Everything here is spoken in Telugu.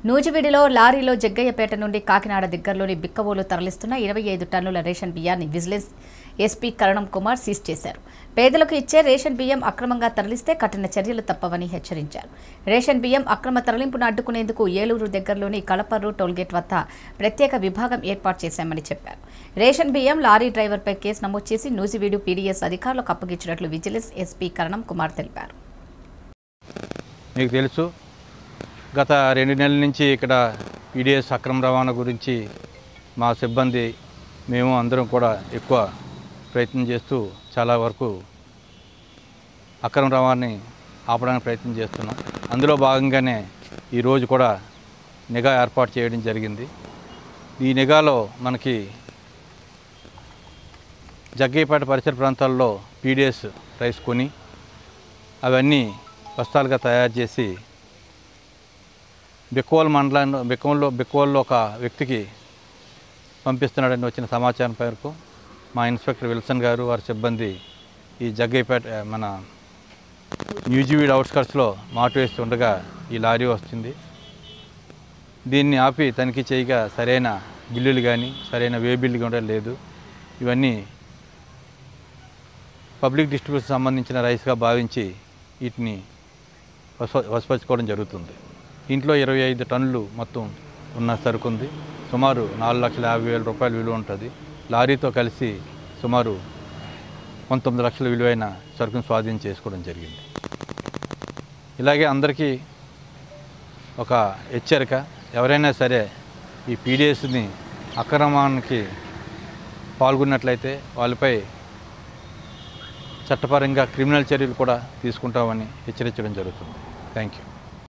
నూజివీడిలో లారీలో జగ్గయ్యపేట నుండి కాకినాడ దగ్గరలోని బిక్కవోలు తరలిస్తున్న ఇరవై ఐదు టన్నుల రేషన్ బియ్యాన్ని vigilance SP Karanam Kumar seize చేశారు పేదలకు ఇచ్చే రేషన్ బియ్యం అక్రమంగా తరలిస్తే కఠిన చర్యలు తప్పవని హెచ్చరించారు రేషన్ బియ్యం అక్రమ తరలింపును అడ్డుకునేందుకు ఏలూరు దగ్గరలోని కలపర్రు టోల్గేట్ వద్ద ప్రత్యేక విభాగం ఏర్పాటు చేశామని చెప్పారు రేషన్ బియ్యం లారీ డ్రైవర్పై కేసు నమోదు చేసి నూజివీడు పీడీఎస్ అధికారులకు అప్పగించినట్లు విజిలెన్స్ ఎస్పీ కరణం కుమార్ తెలిపారు మీకు తెలుసు గత రెండు నెలల నుంచి ఇక్కడ పీడిఎస్ అక్రమ రవాణా గురించి మా సిబ్బంది మేము అందరం కూడా ఎక్కువ ప్రయత్నం చేస్తూ చాలా వరకు అక్రమ రవాణాని ఆపడానికి ప్రయత్నం చేస్తున్నాం అందులో భాగంగానే ఈరోజు కూడా నిఘా ఏర్పాటు చేయడం జరిగింది ఈ నిఘాలో మనకి జగ్గయ్యపేట పరిసర ప్రాంతాల్లో పీడిఎస్ రైస్ కొని అవన్నీ బస్తాలుగా తయారు చేసి బిక్కోల్ మండలంలో బిక్కోల్లో బిక్కోల్లో ఒక వ్యక్తికి పంపిస్తున్నాడని వచ్చిన సమాచారం మేరకు మా ఇన్స్పెక్టర్ విల్సన్ గారు వారి సిబ్బంది ఈ జగ్గయ్యపేట మన న్యూజివీడ్ అవుట్స్కట్స్లో మాటు వేస్తూ ఉండగా ఈ లారీ వస్తుంది దీన్ని ఆపి తనిఖీ చేయగా సరైన బిల్లులు కానీ సరైన వే బిల్లు కూడా లేదు ఇవన్నీ పబ్లిక్ డిస్ట్రిబ్యూషన్ సంబంధించిన రైస్గా భావించి వీటిని వస వసపరుచుకోవడం జరుగుతుంది ఇంట్లో ఇరవై ఐదు టన్నులు మొత్తం ఉన్న సరుకు ఉంది సుమారు నాలుగు లక్షల యాభై వేల రూపాయల విలువ ఉంటుంది లారీతో కలిసి సుమారు పంతొమ్మిది లక్షల విలువైన సరుకును స్వాధీనం చేసుకోవడం జరిగింది ఇలాగే అందరికీ ఒక హెచ్చరిక ఎవరైనా సరే ఈ పీడిఎస్ని అక్రమానికి పాల్గొన్నట్లయితే వాళ్ళపై చట్టపరంగా క్రిమినల్ చర్యలు కూడా తీసుకుంటామని హెచ్చరించడం జరుగుతుంది థ్యాంక్ యూ